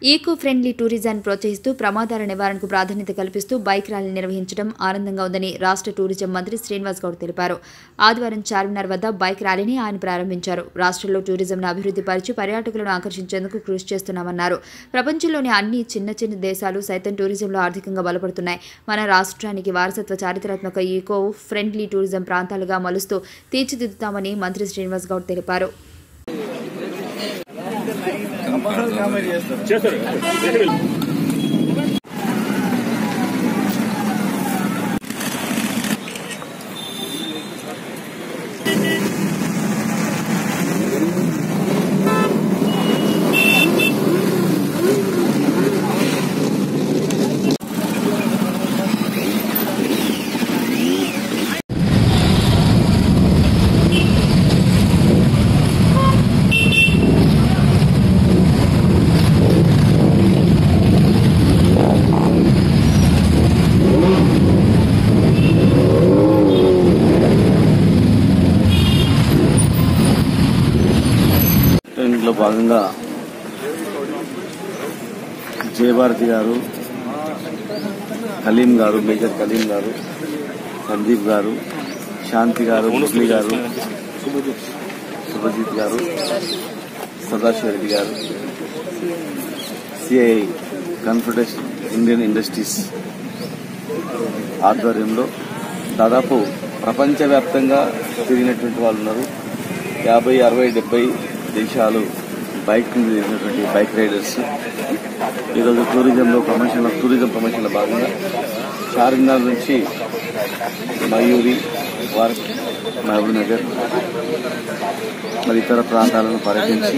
eco friendly టూరిజాన్ని ప్రోత్సహిస్తూ ప్రమాదాల నివారణకు ప్రాధాన్యత కల్పిస్తూ బైక్ ర్యాలీ నిర్వహించడం ఆనందంగా ఉందని రాష్ట్ర టూరిజం మంత్రి శ్రీనివాస్ గౌడ్ తెలిపారు ఆదివారం చార్మినార్ వద్ద బైక్ ర్యాలీని ఆయన ప్రారంభించారు రాష్ట్రంలో టూరిజంను అభివృద్ధి పరిచి పర్యాటకులను ఆకర్షించేందుకు కృషి చేస్తున్నామన్నారు ప్రపంచంలోని అన్ని చిన్న చిన్న దేశాలు సైతం టూరిజంలో ఆర్థికంగా బలపడుతున్నాయి మన రాష్ట్రానికి వారసత్వ చారిత్రాత్మక ఈకో ఫ్రెండ్లీ టూరిజం ప్రాంతాలుగా మలుస్తూ తీర్చిదిద్దుతామని మంత్రి శ్రీనివాస్ గౌడ్ తెలిపారు ఇంట్లో భాగంగా జయభారతి గారు కలీం గారు మేజర్ కలీం గారు సందీప్ గారు శాంతి గారు మురళి గారు శుభజిత్ గారు సదాశివరెడ్డి గారు సిఐ కాన్ఫెడరేషన్ ఇండియన్ ఇండస్ట్రీస్ ఆధ్వర్యంలో దాదాపు ప్రపంచవ్యాప్తంగా తిరిగినటువంటి వాళ్ళు ఉన్నారు యాభై అరవై డెబ్బై దేశాలు బైక్ మీద తిరిగినటువంటి బైక్ రైడర్స్ ఈరోజు టూరిజంలో ప్రమోషన్ టూరిజం ప్రమోషన్లో భాగంగా చార్మినార్ నుంచి మయూరి వార్క్ మహబూబ్ నగర్ మరి ఇతర ప్రాంతాలను పర్యటించి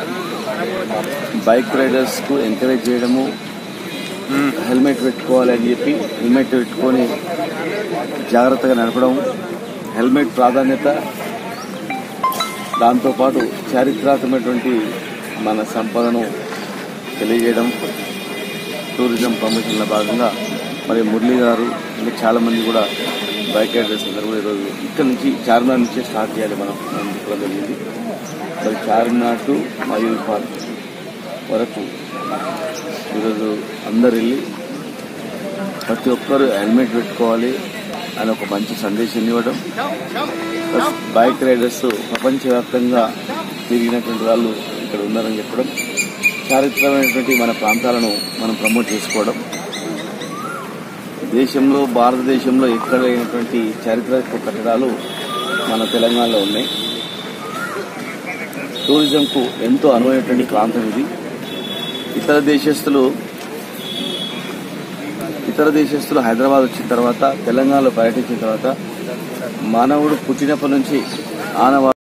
బైక్ రైడర్స్ కు ఎంకరేజ్ చేయడము హెల్మెట్ పెట్టుకోవాలని చెప్పి హెల్మెట్ పెట్టుకొని జాగ్రత్తగా నడపడం హెల్మెట్ ప్రాధాన్యత దాంతోపాటు చారిత్రాత్మకమైనటువంటి మన సంపదను తెలియజేయడం టూరిజం ప్రమోషన్ల భాగంగా మరి మురళి గారు ఇంకా చాలా మంది కూడా బైక్ రైడర్స్ అందరూ కూడా ఈరోజు ఇక్కడ నుంచి చార్మినార్ నుంచే స్టార్ట్ చేయాలి మనం మనం చెప్పడం జరిగింది మరి చార్మినార్ టు మయూర్ పార్క్ వరకు ఈరోజు అందరు వెళ్ళి ప్రతి ఒక్కరు హెల్మెట్ పెట్టుకోవాలి అని ఒక మంచి సందేశం ఇవ్వడం ప్లస్ బైక్ రైడర్స్ ప్రపంచవ్యాప్తంగా తిరిగినటువంటి వాళ్ళు ఇక్కడ ఉన్నారని చెప్పడం చారిత్రమైనటువంటి మన ప్రాంతాలను మనం ప్రమోట్ చేసుకోవడం దేశంలో భారతదేశంలో ఎక్కడ లేనటువంటి చారిత్రక కట్టడాలు మన తెలంగాణలో ఉన్నాయి టూరిజంకు ఎంతో అనువైనటువంటి ప్రాంతం ఇది ఇతర దేశస్తులు ఇతర దేశస్తులు హైదరాబాద్ వచ్చిన తర్వాత తెలంగాణలో పర్యటించిన తర్వాత మానవుడు పుట్టినప్పటి నుంచి ఆనవా